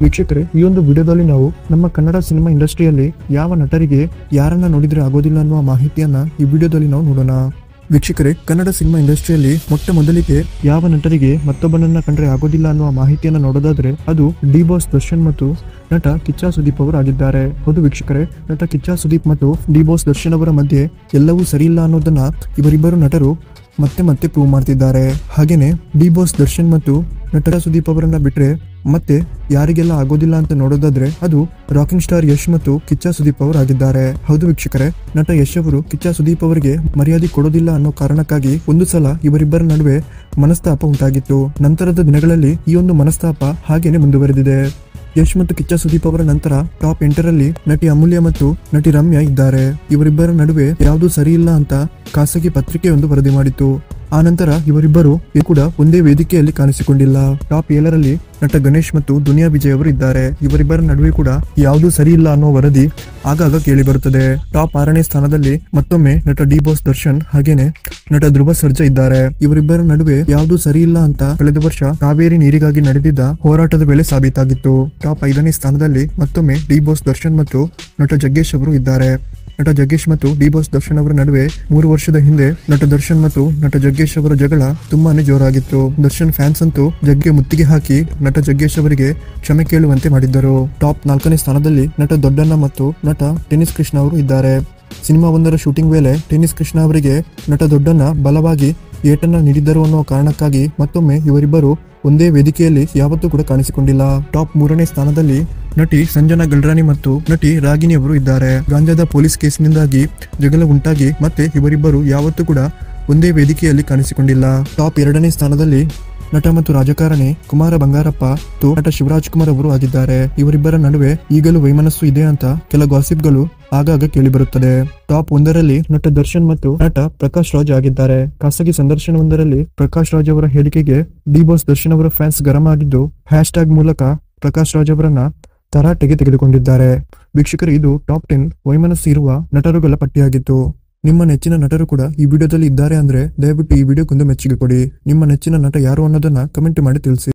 ವೀಕ್ಷಕರೇ ಈ ಒಂದು ವಿಡಿಯೋದಲ್ಲಿ ನಾವು ನಮ್ಮ ಕನ್ನಡ ಸಿನಿಮಾ ಇಂಡಸ್ಟ್ರಿಯಲ್ಲಿ ಯಾವ ನಟರಿಗೆ ಯಾರನ್ನ ನೋಡಿದ್ರೆ ಆಗೋದಿಲ್ಲ ಅನ್ನುವ ಮಾಹಿತಿಯನ್ನ ಈ ವಿಡಿಯೋದಲ್ಲಿ ನಾವು ನೋಡೋಣ ವೀಕ್ಷಕರೇ ಕನ್ನಡ ಸಿನಿಮಾ ಇಂಡಸ್ಟ್ರಿಯಲ್ಲಿ ಮೊಟ್ಟ ಮೊದಲಿಗೆ ಯಾವ ನಟರಿಗೆ ಮತ್ತೊಬ್ಬನನ್ನ ಕಂಡ್ರೆ ಆಗೋದಿಲ್ಲ ಅನ್ನುವ ಮಾಹಿತಿಯನ್ನ ನೋಡೋದಾದ್ರೆ ಅದು ಡಿ ಬಾಸ್ ದರ್ಶನ್ ಮತ್ತು ನಟ ಕಿಚ್ಚ ಸುದೀಪ್ ಅವರು ಆಗಿದ್ದಾರೆ ಹೌದು ವೀಕ್ಷಕರೇ ನಟ ಕಿಚ್ಚ ಸುದೀಪ್ ಮತ್ತು ಡಿ ಬಾಸ್ ದರ್ಶನ್ ಅವರ ಮಧ್ಯೆ ಎಲ್ಲವೂ ಸರಿಯಿಲ್ಲ ಅನ್ನೋದನ್ನ ಇವರಿಬ್ಬರು ನಟರು ಮತ್ತೆ ಮತ್ತೆ ಪ್ರೂವ್ ಮಾಡ್ತಿದ್ದಾರೆ ಹಾಗೇನೆ ಡಿ ಬಾಸ್ ದರ್ಶನ್ ಮತ್ತು ನಟ ಸುದೀಪ್ ಅವರನ್ನ ಬಿಟ್ರೆ ಮತ್ತೆ ಯಾರಿಗೆಲ್ಲ ಆಗೋದಿಲ್ಲ ಅಂತ ನೋಡೋದಾದ್ರೆ ಅದು ರಾಕಿಂಗ್ ಸ್ಟಾರ್ ಯಶ್ ಮತ್ತು ಕಿಚ್ಚ ಸುದೀಪ್ ಅವರು ಆಗಿದ್ದಾರೆ ಹೌದು ವೀಕ್ಷಕರೇ ನಟ ಯಶ್ ಅವರು ಕಿಚ್ಚ ಸುದೀಪ್ ಅವರಿಗೆ ಮರ್ಯಾದೆ ಕೊಡೋದಿಲ್ಲ ಅನ್ನೋ ಕಾರಣಕ್ಕಾಗಿ ಒಂದು ಸಲ ಇವರಿಬ್ಬರ ನಡುವೆ ಮನಸ್ತಾಪ ಉಂಟಾಗಿತ್ತು ನಂತರದ ದಿನಗಳಲ್ಲಿ ಈ ಒಂದು ಮನಸ್ತಾಪ ಹಾಗೇನೆ ಮುಂದುವರೆದಿದೆ ಯಶ್ ಮತ್ತು ಕಿಚ್ಚ ಸುದೀಪ್ ಅವರ ನಂತರ ಟಾಪ್ ಎಂಟರಲ್ಲಿ ನಟಿ ಅಮೂಲ್ಯ ಮತ್ತು ನಟಿ ರಮ್ಯಾ ಇದ್ದಾರೆ ಇವರಿಬ್ಬರ ನಡುವೆ ಯಾವುದೂ ಸರಿಯಿಲ್ಲ ಅಂತ ಖಾಸಗಿ ಪತ್ರಿಕೆಯೊಂದು ವರದಿ ಮಾಡಿತ್ತು ಆ ನಂತರ ಇವರಿಬ್ಬರು ಇ- ಕೂಡ ಒಂದೇ ವೇದಿಕೆಯಲ್ಲಿ ಕಾಣಿಸಿಕೊಂಡಿಲ್ಲ ಟಾಪ್ ಏಳರಲ್ಲಿ ನಟ ಗಣೇಶ್ ಮತ್ತು ದುನಿಯಾ ವಿಜಯ್ ಅವರು ಇದ್ದಾರೆ ಇವರಿಬ್ಬರ ನಡುವೆ ಕೂಡ ಯಾವುದೂ ಸರಿಯಿಲ್ಲ ಅನ್ನೋ ವರದಿ ಆಗಾಗ ಕೇಳಿ ಬರುತ್ತದೆ ಟಾಪ್ ಆರನೇ ಸ್ಥಾನದಲ್ಲಿ ಮತ್ತೊಮ್ಮೆ ನಟ ಡಿ ಬಾಸ್ ದರ್ಶನ್ ಹಾಗೇನೆ ನಟ ಧ್ರುವ ಸರ್ಜಾ ಇದ್ದಾರೆ ಇವರಿಬ್ಬರ ನಡುವೆ ಯಾವುದೂ ಸರಿಯಿಲ್ಲ ಅಂತ ಕಳೆದ ವರ್ಷ ಕಾವೇರಿ ನೀರಿಗಾಗಿ ನಡೆದಿದ್ದ ಹೋರಾಟದ ವೇಳೆ ಸಾಬೀತಾಗಿತ್ತು ಟಾಪ್ ಐದನೇ ಸ್ಥಾನದಲ್ಲಿ ಮತ್ತೊಮ್ಮೆ ಡಿ ಬಾಸ್ ದರ್ಶನ್ ಮತ್ತು ನಟ ಜಗ್ಗೇಶ್ ಅವರು ಇದ್ದಾರೆ ನಟ ಜಗ್ಗೇಶ್ ಮತ್ತು ಡಿ ಬಾಸ್ ದರ್ಶನ್ ಅವರ ನಡುವೆ ಮೂರು ವರ್ಷದ ಹಿಂದೆ ನಟ ದರ್ಶನ್ ಮತ್ತು ನಟ ಜಗ್ಗೇಶ್ ಅವರ ಜಗಳ ತುಂಬಾನೇ ಜೋರಾಗಿತ್ತು ದರ್ಶನ್ ಫ್ಯಾನ್ಸ್ ಅಂತೂ ಜಗ್ಗೆ ಮುತ್ತಿಗೆ ಹಾಕಿ ನಟ ಜಗ್ಗೇಶ್ ಅವರಿಗೆ ಕ್ಷಮೆ ಕೇಳುವಂತೆ ಮಾಡಿದ್ದರು ಟಾಪ್ ನಾಲ್ಕನೇ ಸ್ಥಾನದಲ್ಲಿ ನಟ ದೊಡ್ಡಣ್ಣ ಮತ್ತು ನಟ ಟೆನಿಸ್ ಕೃಷ್ಣ ಅವರು ಇದ್ದಾರೆ ಸಿನಿಮಾ ಒಂದರ ಶೂಟಿಂಗ್ ವೇಳೆ ಟೆನಿಸ್ ಕೃಷ್ಣ ಅವರಿಗೆ ನಟ ದೊಡ್ಡಣ್ಣ ಬಲವಾಗಿ ಏಟನ್ನ ನೀಡಿದ್ದರು ಅನ್ನೋ ಕಾರಣಕ್ಕಾಗಿ ಮತ್ತೊಮ್ಮೆ ಇವರಿಬ್ಬರು ಒಂದೇ ವೇದಿಕೆಯಲ್ಲಿ ಯಾವತ್ತೂ ಕೂಡ ಕಾಣಿಸಿಕೊಂಡಿಲ್ಲ ಟಾಪ್ ಮೂರನೇ ಸ್ಥಾನದಲ್ಲಿ ನಟಿ ಸಂಜನಾ ಗಲ್ರಾನಿ ಮತ್ತು ನಟಿ ರಾಗಿಣಿ ಅವರು ಇದ್ದಾರೆ ಗಾಂಜಾದ ಪೊಲೀಸ್ ಕೇಸಿನಿಂದಾಗಿ ಜಗಳ ಉಂಟಾಗಿ ಮತ್ತೆ ಇವರಿಬ್ಬರು ಯಾವತ್ತೂ ಕೂಡ ಒಂದೇ ವೇದಿಕೆಯಲ್ಲಿ ಕಾಣಿಸಿಕೊಂಡಿಲ್ಲ ಟಾಪ್ ಎರಡನೇ ಸ್ಥಾನದಲ್ಲಿ ನಟ ಮತ್ತು ರಾಜಕಾರಣಿ ಕುಮಾರ ಬಂಗಾರಪ್ಪ ಮತ್ತು ನಟ ಶಿವರಾಜ್ ಕುಮಾರ್ ಅವರು ಆಗಿದ್ದಾರೆ ಇವರಿಬ್ಬರ ನಡುವೆ ಈಗಲೂ ವೈಮನಸ್ಸು ಇದೆ ಅಂತ ಕೆಲ ಗಾಸಿಪ್ಗಳು ಆಗಾಗ ಕೇಳಿಬರುತ್ತದೆ ಟಾಪ್ ಒಂದರಲ್ಲಿ ನಟ ದರ್ಶನ್ ಮತ್ತು ನಟ ಪ್ರಕಾಶ್ ರಾಜ್ ಆಗಿದ್ದಾರೆ ಖಾಸಗಿ ಸಂದರ್ಶನವೊಂದರಲ್ಲಿ ಪ್ರಕಾಶ್ ರಾಜ್ ಅವರ ಹೇಳಿಕೆಗೆ ಡಿ ಬಾಸ್ ದರ್ಶನ್ ಅವರ ಫ್ಯಾನ್ಸ್ ಗರಂ ಆಗಿದ್ದು ಹ್ಯಾಶ್ ಟ್ಯಾಗ್ ಮೂಲಕ ಪ್ರಕಾಶ್ ರಾಜ್ ಅವರನ್ನ ತರಾಟೆಗೆ ತೆಗೆದುಕೊಂಡಿದ್ದಾರೆ ವೀಕ್ಷಕರು ಇದು ಟಾಪ್ ಟೆನ್ ವೈಮನಸ್ಸು ಇರುವ ನಟರುಗಳ ಪಟ್ಟಿಯಾಗಿತ್ತು ನಿಮ್ಮ ನೆಚ್ಚಿನ ನಟರು ಕೂಡ ಈ ವಿಡಿಯೋದಲ್ಲಿ ಇದ್ದಾರೆ ಅಂದ್ರೆ ದಯವಿಟ್ಟು ಈ ವಿಡಿಯೋಕ್ಕೊಂದು ಮೆಚ್ಚುಗೆ ಕೊಡಿ ನಿಮ್ಮ ನೆಚ್ಚಿನ ನಟ ಯಾರು ಅನ್ನೋದನ್ನ ಕಮೆಂಟ್ ಮಾಡಿ ತಿಳಿಸಿ